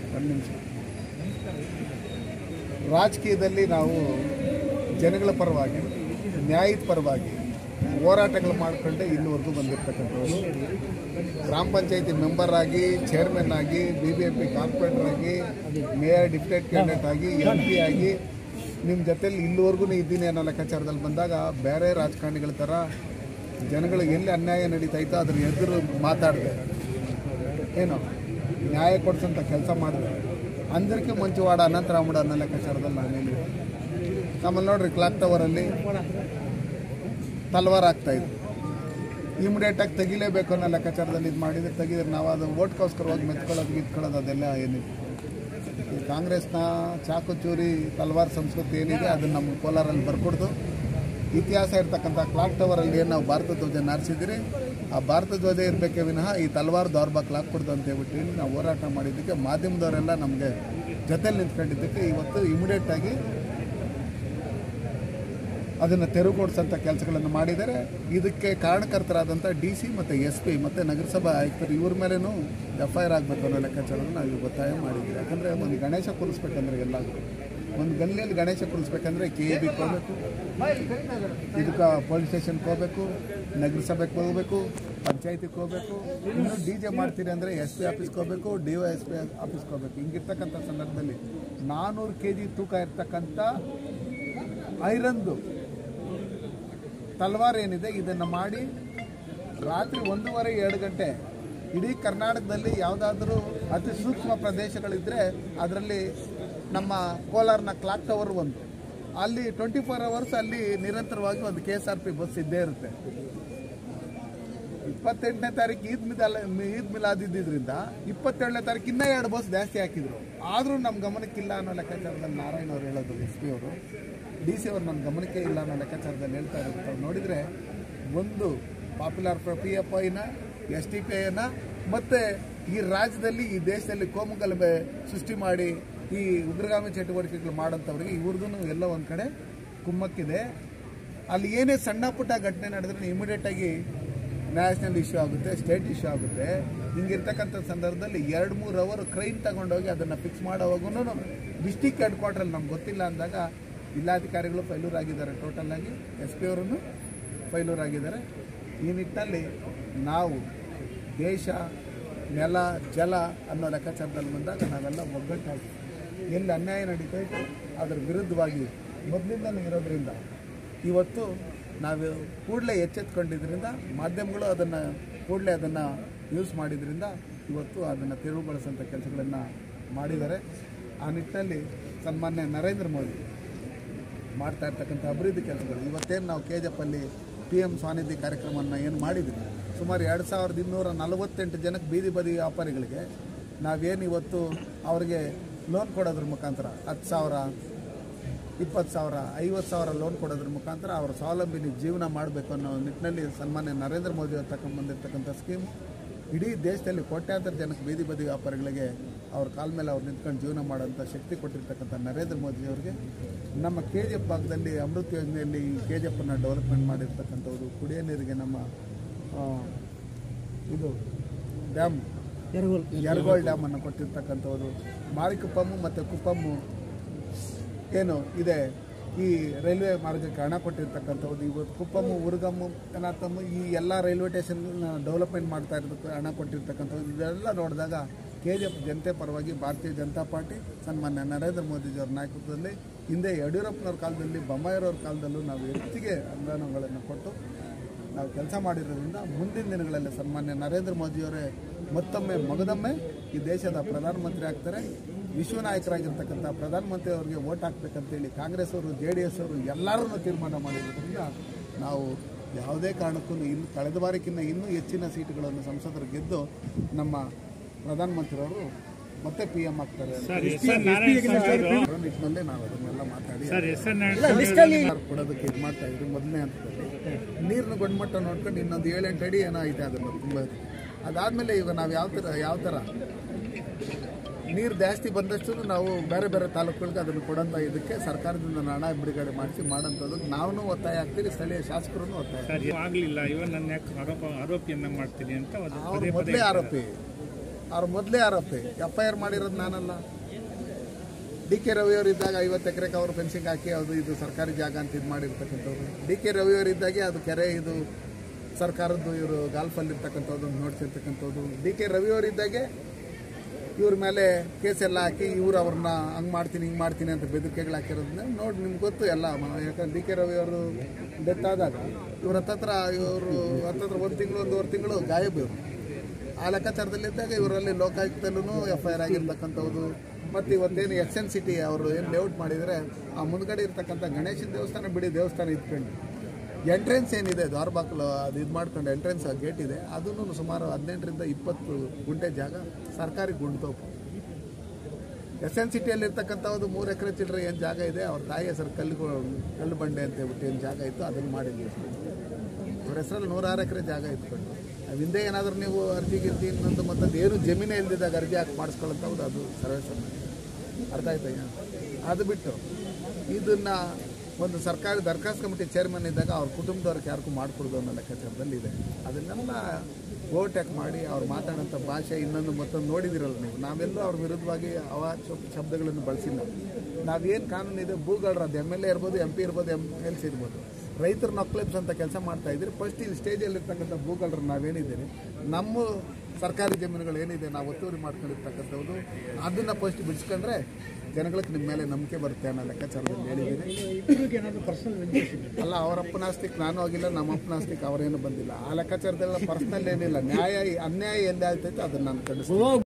ಒಂದು ನಿಮಿಷ ರಾಜಕೀಯದಲ್ಲಿ ನಾವು ಜನಗಳ ಪರವಾಗಿ ನ್ಯಾಯದ ಪರವಾಗಿ ಹೋರಾಟಗಳು ಮಾಡಿಕೊಂಡೆ ಇಲ್ಲಿವರೆಗೂ ಬಂದಿರ್ತಕ್ಕಂಥವ್ರು ಗ್ರಾಮ ಪಂಚಾಯತಿ ಮೆಂಬರ್ ಆಗಿ ಚೇರ್ಮನ್ ಆಗಿ B B M P corporator ಆಗಿ ಮೇಯರ್ ಡಿಪ್ಯೂಟೆಡ್ ಕ್ಯಾಂಡಿಡೇಟ್ ಆಗಿ ಎಂ ಪಿ ಆಗಿ ನಿಮ್ಮ ಜೊತೆಲಿ ಇಲ್ಲಿವರೆಗೂ ಇದ್ದೀನಿ ಅನ್ನೋ ಲೆಕ್ಕಾಚಾರದಲ್ಲಿ ಬಂದಾಗ ಬೇರೆ ರಾಜಕಾರಣಿಗಳ ಥರ ಜನಗಳಿಗೆ ಎಲ್ಲಿ ಅನ್ಯಾಯ ನಡೀತೈತೋ ಅದ್ರ ಎದುರು ಮಾತಾಡಿದೆ ಏನು ನ್ಯಾಯ ಕೊಡ್ಸಂತ ಕೆಲಸ ಮಾಡಿದೆ ಅಂದರಿಕೆ ಮಂಚುವಾಡ ಅನಂತರಾಮುಡ ಅನ್ನೋ ಲೆಕ್ಕಾಚಾರದಲ್ಲಿ ನಾನೇನು ಆಮೇಲೆ ನೋಡ್ರಿ ಕ್ಲಾಕ್ ಟವರಲ್ಲಿ ತಲ್ವಾರ್ ಆಗ್ತಾ ಇತ್ತು ಇಮಿಡಿಯೇಟಾಗಿ ತೆಗಿಲೇಬೇಕು ಅನ್ನೋ ಲೆಕ್ಕಾಚಾರದಲ್ಲಿ ಇದು ಮಾಡಿದ್ರೆ ತೆಗಿದ್ರೆ ನಾವು ಅದು ಓಟ್ಗೋಸ್ಕರ ಹೋಗಿ ಮೆತ್ಕೊಳ್ಳೋದು ಗಿತ್ಕೊಳ್ಳೋದು ಅದೆಲ್ಲ ಏನಿದೆ ಈ ಕಾಂಗ್ರೆಸ್ನ ಚಾಕು ಚೂರಿ ತಲ್ವಾರ್ ಸಂಸ್ಕೃತಿ ಏನಿದೆ ಅದನ್ನು ನಮ್ಮ ಕೋಲಾರಲ್ಲಿ ಬರ್ಕೊಡ್ದು ಇತಿಹಾಸ ಇರ್ತಕ್ಕಂಥ ಕ್ಲಾಕ್ ಟವರಲ್ಲಿ ಏನು ನಾವು ಭಾರತ ಧ್ವಜ ನಾರಿಸಿದಿರಿ ಆ ಭಾರತ ಧ್ವಜ ಇರಬೇಕೇ ವಿನಃ ಈ ತಲ್ವಾರ್ ದೌರ್ಬ ಕ್ಲಾಕ್ ಕೊಡ್ದು ಅಂತ ಹೇಳ್ಬಿಟ್ಟು ಹೇಳಿ ನಾವು ಹೋರಾಟ ಮಾಡಿದ್ದಕ್ಕೆ ಮಾಧ್ಯಮದವರೆಲ್ಲ ನಮಗೆ ಜೊತೆಲಿ ನಿಂತ್ಕೊಂಡಿದ್ದಕ್ಕೆ ಇವತ್ತು ಇಮಿಡಿಯೇಟಾಗಿ ಅದನ್ನು ತೆರವುಗೊಳಿಸೋಂಥ ಕೆಲಸಗಳನ್ನು ಮಾಡಿದ್ದಾರೆ ಇದಕ್ಕೆ ಕಾರಣಕರ್ತರಾದಂಥ ಡಿ ಸಿ ಮತ್ತು ಎಸ್ ಪಿ ಮತ್ತು ನಗರಸಭಾ ಆಯುಕ್ತರು ಇವ್ರ ಮೇಲೇನೂ ಎಫ್ ಐ ಆರ್ ಆಗಬೇಕು ಅನ್ನೋ ಲೆಕ್ಕಾಚಾರನ ನಾವು ಈಗ ಒತ್ತಾಯ ಮಾಡಿದ್ದೀವಿ ಯಾಕಂದರೆ ಒಂದು ಗಣೇಶ ಕೂರಿಸ್ಬೇಕಂದ್ರೆ ಎಲ್ಲಾದರೂ ಒಂದು ಗಲ್ಲಿಯಲ್ಲಿ ಗಣೇಶ ಕೂರಿಸ್ಬೇಕಂದ್ರೆ ಕೆ ಎ ಬಿಗೆ ಹೋಗಬೇಕು ಇದಕ್ಕೆ ಪೊಲೀಸ್ ಸ್ಟೇಷನ್ಗೆ ಹೋಗಬೇಕು ನಗರಸಭೆಗೆ ಹೋಗಬೇಕು ಪಂಚಾಯತಿಗೆ ಹೋಗಬೇಕು ಇನ್ನು ಡಿ ಜೆ ಮಾಡ್ತೀರಿ ಅಂದರೆ ಎಸ್ ಪಿ ಆಫೀಸ್ಗೆ ಹೋಗಬೇಕು ಡಿ ಒ ಎಸ್ ಪಿ ಆಫೀಸ್ಗೆ ಹೋಗಬೇಕು ಹಿಂಗಿರ್ತಕ್ಕಂಥ ಸಂದರ್ಭದಲ್ಲಿ ನಾನ್ನೂರು ಕೆ ಜಿ ತೂಕ ಇರ್ತಕ್ಕಂಥ ಐರನ್ದು ತಲ್ವಾರ್ ಏನಿದೆ ಇದನ್ನು ಮಾಡಿ ರಾತ್ರಿ ಒಂದೂವರೆ ಎರಡು ಗಂಟೆ ಇಡೀ ಕರ್ನಾಟಕದಲ್ಲಿ ಯಾವುದಾದ್ರೂ ಅತಿ ಸೂಕ್ಷ್ಮ ಪ್ರದೇಶಗಳಿದ್ದರೆ ಅದರಲ್ಲಿ ನಮ್ಮ ಕೋಲಾರ್ನ ಕ್ಲಾಕ್ ಟವರ್ ಒಂದು ಅಲ್ಲಿ ಟ್ವೆಂಟಿ ಫೋರ್ ಅವರ್ಸ್ ಅಲ್ಲಿ ನಿರಂತರವಾಗಿ ಒಂದು K S R P bus ಇದ್ದೇ ಇರುತ್ತೆ ಇಪ್ಪತ್ತೆಂಟನೇ ತಾರೀಕು ಈದ್ ಮಿಲಾಲ್ ಈದ್ ಮಿಲಾದ್ ಇದ್ದಿದ್ರಿಂದ ಇಪ್ಪತ್ತೇಳನೇ ತಾರೀಕು ಇನ್ನೂ ಎರಡು ಬಸ್ ಜಾಸ್ತಿ ಹಾಕಿದ್ರು ಆದರೂ ನಮ್ಮ ಗಮನಕ್ಕಿಲ್ಲ ಅನ್ನೋ ಲೆಕ್ಕಾಚಾರದಲ್ಲಿ ನಾರಾಯಣ ಅವ್ರು ಹೇಳೋದು ಎಸ್ ಪಿ ಅವರು ಡಿ ಸಿ ಅವರು ನನ್ನ ಗಮನಕ್ಕೆ ಇಲ್ಲ ಅನ್ನೋ ಲೆಕ್ಕಾಚಾರದಲ್ಲಿ ಹೇಳ್ತಾ ಇರುತ್ತೆ ನೋಡಿದರೆ ಒಂದು ಪಾಪ್ಯುಲರ್ ಪಿ ಎಫ್ ಐನ ಎಸ್ ಟಿ ಪಿ ಐನ ಮತ್ತು ಈ ರಾಜ್ಯದಲ್ಲಿ ಈ ದೇಶದಲ್ಲಿ ಕೋಮುಗಲಭೆ ಸೃಷ್ಟಿ ಮಾಡಿ ಈ ಉಗ್ರಗಾಮಿ ಚಟುವಟಿಕೆಗಳು ಮಾಡೋಂಥವ್ರಿಗೆ ಇವ್ರದ್ದು ಎಲ್ಲ ಒಂದು ಕಡೆ ಕುಮ್ಮಕ್ಕಿದೆ ಅಲ್ಲಿ ಏನೇ ಸಣ್ಣ ಪುಟ್ಟ ಘಟನೆ ನಡೆದ್ರೆ ಇಮಿಡಿಯೇಟಾಗಿ ನ್ಯಾಷನಲ್ ಇಶ್ಯೂ ಆಗುತ್ತೆ ಸ್ಟೇಟ್ ಇಶ್ಯೂ ಆಗುತ್ತೆ ಹಿಂಗಿರ್ತಕ್ಕಂಥ ಸಂದರ್ಭದಲ್ಲಿ ಎರಡು ಮೂರು ಅವರ್ ಕ್ರೈನ್ ತಗೊಂಡೋಗಿ ಅದನ್ನು ಫಿಕ್ಸ್ ಮಾಡೋವಾಗೂ ಡಿಸ್ಟಿಕ್ ಹೆಡ್ ಕ್ವಾರ್ಟ್ರಲ್ಲಿ ನಮ್ಗೆ ಗೊತ್ತಿಲ್ಲ ಅಂದಾಗ ಜಿಲ್ಲಾಧಿಕಾರಿಗಳು ಫೈಲೂರ್ ಆಗಿದ್ದಾರೆ ಟೋಟಲ್ ಆಗಿ ಎಸ್ ಪಿ ಅವರನ್ನು ಫೈಲೂರ್ ಆಗಿದ್ದಾರೆ ಈ ನಿಟ್ಟಿನಲ್ಲಿ ನಾವು ದೇಶ ನೆಲ ಜಲ ಅನ್ನೋ ಲೆಕ್ಕಾಚಾರದಲ್ಲಿ ಬಂದಾಗ ನಾವೆಲ್ಲ ಒಗ್ಗಟ್ಟಾಗಿ ಎಲ್ಲಿ ಅನ್ಯಾಯ ನಡೀತೈತೆ ಅದರ ವಿರುದ್ಧವಾಗಿ ಮೊದಲಿಂದಲೂ ಇರೋದ್ರಿಂದ ಇವತ್ತು ನಾವು ಕೂಡಲೇ ಎಚ್ಚೆತ್ಕೊಂಡಿದ್ರಿಂದ ಮಾಧ್ಯಮಗಳು ಅದನ್ನು ಕೂಡಲೇ ಅದನ್ನು ಯೂಸ್ ಮಾಡಿದ್ರಿಂದ ಇವತ್ತು ಅದನ್ನು ತೆರವುಗೊಳಿಸೋಂಥ ಕೆಲಸಗಳನ್ನು ಮಾಡಿದ್ದಾರೆ ಆ ನಿಟ್ಟಿನಲ್ಲಿ ಸನ್ಮಾನ್ಯ ನರೇಂದ್ರ ಮೋದಿ ಮಾಡ್ತಾ ಇರ್ತಕ್ಕಂಥ ಅಭಿವೃದ್ಧಿ ಕೆಲಸಗಳು ಇವತ್ತೇನು ನಾವು ಕೆ ಜಿ ಅಲ್ಲಿ ಪಿ ಎಮ್ ಸ್ವಾನಿಧಿ ಕಾರ್ಯಕ್ರಮವನ್ನು ಏನು ಮಾಡಿದ್ವಿ ಸುಮಾರು ಎರಡು ಸಾವಿರದ ಇನ್ನೂರ ನಲವತ್ತೆಂಟು ಜನಕ್ಕೆ ಬೀದಿ ಬದಿ ವ್ಯಾಪಾರಿಗಳಿಗೆ ನಾವೇನು ಇವತ್ತು ಅವರಿಗೆ ಲೋನ್ ಕೊಡೋದ್ರ ಮುಖಾಂತರ ಹತ್ತು ಸಾವಿರ ಇಪ್ಪತ್ತು ಸಾವಿರ ಐವತ್ತು ಸಾವಿರ ಲೋನ್ ಕೊಡೋದ್ರ ಮುಖಾಂತರ ಅವರ ಸ್ವಾವಲಂಬಿನಿ ಜೀವನ ಮಾಡಬೇಕು ಅನ್ನೋ ನಿಟ್ಟಿನಲ್ಲಿ ಸನ್ಮಾನ್ಯ ನರೇಂದ್ರ ಮೋದಿ ಅವರು ತಗೊಂಡ್ಬಂದಿರ್ತಕ್ಕಂಥ ಸ್ಕೀಮು ಇಡೀ ದೇಶದಲ್ಲಿ ಕೋಟ್ಯಾಂತರ ಜನಕ್ಕೆ ಬೀದಿ ಬದಿ ವ್ಯಾಪಾರಿಗಳಿಗೆ ಅವ್ರ ಕಾಲ ಮೇಲೆ ಅವ್ರು ನಿಂತ್ಕೊಂಡು ಜೀವನ ಮಾಡೋಂಥ ಶಕ್ತಿ ಕೊಟ್ಟಿರ್ತಕ್ಕಂಥ ನರೇಂದ್ರ ಮೋದಿ ಅವರಿಗೆ ನಮ್ಮ ಕೆ ಜಿ ಎಫ್ ಭಾಗದಲ್ಲಿ ಅಮೃತ್ ಯೋಜನೆಯಲ್ಲಿ ಈ ಕೆ ಜಿ ಎಫನ್ನು ಡೆವಲಪ್ಮೆಂಟ್ ಮಾಡಿರ್ತಕ್ಕಂಥವ್ರು ಕುಡಿಯೋ ನೀರಿಗೆ ನಮ್ಮ ಆ, ಇದು ಡ್ಯಾಮ್ ಯರಗೋಳ್ ಡ್ಯಾಮ್ ಅನ್ನು ಕೊಟ್ಟಿರ್ತಕ್ಕಂಥವ್ರು ಮಾರಿಕುಪ್ಪಮ್ಮು ಮತ್ತು ಕುಪ್ಪಮ್ಮು ಏನು ಇದೆ ಈ ರೈಲ್ವೆ ಮಾರ್ಗಕ್ಕೆ ಹಣ ಕೊಟ್ಟಿರ್ತಕ್ಕಂಥದ್ದು ಇವತ್ತು ಕುಪ್ಪಮ್ಮು ಉರುಗಮ್ಮು ಕನಾತಮ್ಮು ಈ ಎಲ್ಲ ರೈಲ್ವೆ ಸ್ಟೇಷನ್ ಡೆವಲಪ್ಮೆಂಟ್ ಮಾಡ್ತಾ ಇರೋದಕ್ಕೆ ಹಣ ಕೊಟ್ಟಿರ್ತಕ್ಕಂಥದ್ದು ಇದೆಲ್ಲ ನೋಡಿದಾಗ ಕೆ ಜಿ ಎಫ್ ಜನತೆ ಪರವಾಗಿ ಭಾರತೀಯ ಜನತಾ ಪಾರ್ಟಿ ಸನ್ಮಾನ್ಯ ನರೇಂದ್ರ ಮೋದಿಜಿಯವರ ನಾಯಕತ್ವದಲ್ಲಿ ಹಿಂದೆ ಯಡಿಯೂರಪ್ಪನವ್ರ ಕಾಲದಲ್ಲಿ ಬೊಮ್ಮಾಯಿರವ್ರ ಕಾಲದಲ್ಲೂ ನಾವು ಹೆಚ್ಚಿಗೆ ಅನುದಾನಗಳನ್ನು ಕೊಟ್ಟು ನಾವು ಕೆಲಸ ಮಾಡಿರೋದ್ರಿಂದ ಮುಂದಿನ ದಿನಗಳಲ್ಲಿ ಸನ್ಮಾನ್ಯ ನರೇಂದ್ರ ಮೋದಿಯವರೇ ಮತ್ತೊಮ್ಮೆ ಮಗದೊಮ್ಮೆ ಈ ದೇಶದ ಪ್ರಧಾನಮಂತ್ರಿ ಆಗ್ತಾರೆ ವಿಶ್ವ ನಾಯಕರಾಗಿರ್ತಕ್ಕಂಥ ಪ್ರಧಾನಮಂತ್ರಿ ಅವರಿಗೆ ವೋಟ್ ಹಾಕ್ಬೇಕಂತೇಳಿ ಕಾಂಗ್ರೆಸ್ ಅವರು ಜೆ ಡಿ ಎಸ್ ಅವರು ಎಲ್ಲರನ್ನೂ ತೀರ್ಮಾನ ಮಾಡಿರೋದ್ರಿಂದ ನಾವು ಯಾವುದೇ ಕಾರಣಕ್ಕೂ ಇನ್ನು ಕಳೆದ ಬಾರಿಕ್ಕಿಂತ ಇನ್ನೂ ಹೆಚ್ಚಿನ ಸೀಟುಗಳನ್ನು ಸಂಸದರು ಗೆದ್ದು ನಮ್ಮ ಪ್ರಧಾನಮಂತ್ರಿಯವರು ಮತ್ತೆ ಪಿ ಎಂ ಆಗ್ತಾರೆ ಅಂತ ಬರೋ ನಿಟ್ಟಿನಲ್ಲೇ ನಾವು ಅದನ್ನೆಲ್ಲ ಮಾತಾಡಿ ಸರ್ಕಾರ ಕೊಡೋದಕ್ಕೆ ಇದು ಮಾಡ್ತಾ ಇದ್ವಿ ಮೊದಲನೇ ಹಂತದಲ್ಲಿ ನೀರಿನ ಗುಣಮಟ್ಟ ನೋಡ್ಕೊಂಡು ಇನ್ನೊಂದು ಏಳೆಂಟು ಅಡಿ ಏನೋ ಐತೆ ಅದನ್ನು ತುಂಬ ಅದಾದಮೇಲೆ ಈಗ ನಾವು ಯಾವ ಥರ ಯಾವ ಥರ ನೀರು ಜಾಸ್ತಿ ಬಂದಷ್ಟು ನಾವು ಬೇರೆ ಬೇರೆ ತಾಲೂಕುಗಳಿಗೆ ಅದನ್ನು ಕೊಡೋಂಥ ಇದಕ್ಕೆ ಸರ್ಕಾರದಿಂದ ಹಣ ಬಿಡುಗಡೆ ಮಾಡಿಸಿ ಮಾಡೋಂಥದ್ದು ನಾವು ಒತ್ತಾಯ ಆಗ್ತೀರಿ ಸ್ಥಳೀಯ ಶಾಸಕರು ಒತ್ತಾಯ ಸರ್ ಆಗ್ಲಿಲ್ಲ ಇವನ್ ನನ್ನ ಯಾಕೆ ಆರೋಪ ಆರೋಪಿಯನ್ನ ಮಾಡ್ತೀನಿ ಅಂತ ಅದು ಅವ್ರು ಪದೇ ಪದೇ ಮೊದಲೇ ಆರೋಪಿ ಅವ್ರ ಮೊದಲೇ ಆರೋಪಿ ಎಫ್ ಐ ಆರ್ ಮಾಡಿರೋದು ನಾನಲ್ಲ ಡಿ ಕೆ ರವಿಯವರು ಇದ್ದಾಗ ಐವತ್ತು ಎಕರೆಗೆ ಅವರು ಫೆನ್ಸಿಂಗ್ ಹಾಕಿ ಅದು ಇದು ಸರ್ಕಾರಿ ಜಾಗ ಅಂತ ಇದು ಮಾಡಿರ್ತಕ್ಕಂಥವ್ರು ಡಿ ಕೆ ರವಿಯವರು ಇದ್ದಾಗೆ ಅದು ಕೆರೆ ಇದು ಸರ್ಕಾರದ್ದು ಇವರು ಗಾಲ್ಫಲ್ಲಿ ಇರ್ತಕ್ಕಂಥದ್ದು ನೋಡ್ತಿರ್ತಕ್ಕಂಥದ್ದು ಡಿ ಕೆ ರವಿಯವರು ಇದ್ದಾಗೆ ಇವ್ರ ಮೇಲೆ ಕೇಸ್ ಎಲ್ಲ ಹಾಕಿ ಇವ್ರು ಅವ್ರನ್ನ ಹಂಗೆ ಮಾಡ್ತೀನಿ ಹಿಂಗೆ ಮಾಡ್ತೀನಿ ಅಂತ ಬೆದರಿಕೆಗಳು ಹಾಕಿರೋದನ್ನ ನೋಡಿ ನಿಮ್ಗೆ ಗೊತ್ತು ಎಲ್ಲ ಮ- ಯಾಕಂದ್ರೆ ಡಿ ಕೆ ರವಿ ಅವರು ಡೆತ್ ಆದಾಗ ಇವ್ರ ಹತ್ತತ್ರ ಇವರು ಹತ್ತತ್ರ ಒಂದು ತಿಂಗಳು ಒಂದೂವರೆ ತಿಂಗಳು ಗಾಯಬ್ ಇವರು ಆ ಲೆಕ್ಕಾಚಾರದಲ್ಲಿದ್ದಾಗ ಇವರಲ್ಲಿ ಲೋಕಾಯುಕ್ತಲ್ಲೂ ಎಫ್ ಐ ಆರ್ ಆಗಿರ್ತಕ್ಕಂಥದ್ದು ಮತ್ತು ಇವತ್ತೇನು ಎಸ್ ಎನ್ ಸಿಟಿ ಅವರು ಏನು ಲೇಔಟ್ ಮಾಡಿದರೆ ಆ ಮುಂದ್ಗಡೆ ಇರ್ತಕ್ಕಂಥ ಗಣೇಶನ ದೇವಸ್ಥಾನ ಬಿಡಿ ದೇವಸ್ಥಾನ ಇಟ್ಕೊಂಡು ಎಂಟ್ರೆನ್ಸ್ ಏನಿದೆ ದ್ವಾರಬಾಕ್ಲು ಅದು ಇದು ಮಾಡ್ಕೊಂಡು ಎಂಟ್ರೆನ್ಸ್ ಗೇಟ್ ಇದೆ ಅದನ್ನು ಸುಮಾರು ಹದಿನೆಂಟರಿಂದ ಇಪ್ಪತ್ತು ಗುಂಟೆ ಜಾಗ ಸರ್ಕಾರಿ ಗುಂಡ್ತೋಪು ಎಸ್ ಎನ್ ಸಿಟಿಯಲ್ಲಿ ಇರ್ತಕ್ಕಂಥದ್ದು ಮೂರು ಎಕರೆ ಚಿಲ್ಲರೆ ಏನು ಜಾಗ ಇದೆ ಅವ್ರ ತಾಯಿ ಹೆಸರು ಕಲ್ಲು ಕಲ್ಲು ಬಂಡೆ ಅಂತ ಹೇಳ್ಬಿಟ್ಟು ಏನು ಜಾಗ ಇತ್ತು ಅದನ್ನು ಮಾಡಿದ್ವಿ ಅವ್ರ ಹೆಸರಲ್ಲಿ ನೂರಾರು ಎಕರೆ ಜಾಗ ಇಟ್ಕೊಂಡು ಅದು ಹಿಂದೆ ಏನಾದರೂ ನೀವು ಅರ್ಜಿ ಗಿರ್ಜಿ ಇನ್ನೊಂದು ಮತ್ತೊಂದು ಏನು ಜಮೀನೇ ಇಲ್ದಿದ್ದಾಗ ಅರ್ಜಿ ಹಾಕಿ ಮಾಡಿಸ್ಕೊಳ್ಳೋಂಥದ್ದು ಅದು ಸರ್ವೇ ಸಾಮಾನ್ಯ ಅರ್ಥ ಆಯ್ತಾ ಅದು ಬಿಟ್ಟು ಇದನ್ನ ಒಂದು ಸರ್ಕಾರಿ ದರ್ಖಾಸ್ತು ಕಮಿಟಿ ಚೇರ್ಮನ್ ಇದ್ದಾಗ ಅವ್ರ ಕುಟುಂಬದವ್ರಿಗೆ ಯಾರಿಗೂ ಮಾಡಿಕೊಡೋದು ಅನ್ನೋ ಲೆಕ್ಕಾಚಾರದಲ್ಲಿ ಇದೆ ಅದನ್ನೆಲ್ಲ ಓವರ್ಟೇಕ್ ಮಾಡಿ ಅವ್ರು ಮಾತಾಡೋಂಥ ಭಾಷೆ ಇನ್ನೊಂದು ಮತ್ತೊಂದು ನೋಡಿದಿರಲ್ಲ ನೀವು ನಾವೆಲ್ಲೂ ಅವ್ರ ವಿರುದ್ಧವಾಗಿ ಅವ ಶಬ್ದಗಳನ್ನು ಬಳಸಿಲ್ಲ ನಾವೇನು ಕಾನೂನು ಇದೆ ಭೂಗಳರ ಅದು ಎಮ್ ಎಲ್ ಎ ಇರ್ಬೋದು ಎಂ ಪಿ ಇರ್ಬೋದು ಎಮ್ ಎಲ್ ಸಿ ಇರ್ಬೋದು ರೈತರ ನಕ್ಲೆಬ್ಸ್ ಅಂತ ಕೆಲಸ ಮಾಡ್ತಾ ಇದ್ದೀರಿ ಫಸ್ಟ್ ಇಲ್ಲಿ ಸ್ಟೇಜಲ್ಲಿ ಇರ್ತಕ್ಕಂಥ ಭೂಗಳರು ನಾವೇನಿದ್ದೀರಿ ನಮ್ಮ ಸರ್ಕಾರಿ ಜಮೀನುಗಳು ಏನಿದೆ ನಾವು ಒತ್ತುವರಿ ಮಾಡ್ಕೊಂಡಿರ್ತಕ್ಕಂಥದ್ದು ಅದನ್ನು ಫಸ್ಟ್ ಬಿಡಿಸ್ಕೊಂಡ್ರೆ ಜನಗಳಿಗೆ ನಿಮ್ಮ ಮೇಲೆ ನಂಬಿಕೆ ಬರುತ್ತೆ ಅನ್ನೋ ಲೆಕ್ಕಾಚಾರದಲ್ಲಿ ಹೇಳಿದ್ದೀನಿ ಇಬ್ಬರಿಗೆ ಏನಾದರೂ ಪರ್ಸನಲ್ ವೆಂಚರ್ಸ್ ಇದೆ ಅಲ್ಲ ಅವರ ಅಪ್ಪನಾಸ್ತಿಕ್ ನಾನು ಆಗಿಲ್ಲ ನಮ್ಮ ಅಪ್ಪನಾಸ್ತಿಕ್ ಅವರೇನು ಬಂದಿಲ್ಲ ಆ ಲೆಕ್ಕಾಚಾರದೆಲ್ಲ ಪರ್ಸ್ನಲ್ ಏನಿಲ್ಲ ನ್ಯಾಯ ಅನ್ಯಾಯ ಎಲ್ಲಿ ಆಗ್ತೈತೆ ಅದನ್ನು ನಾನು ಖಂಡಿಸ್ತೀನಿ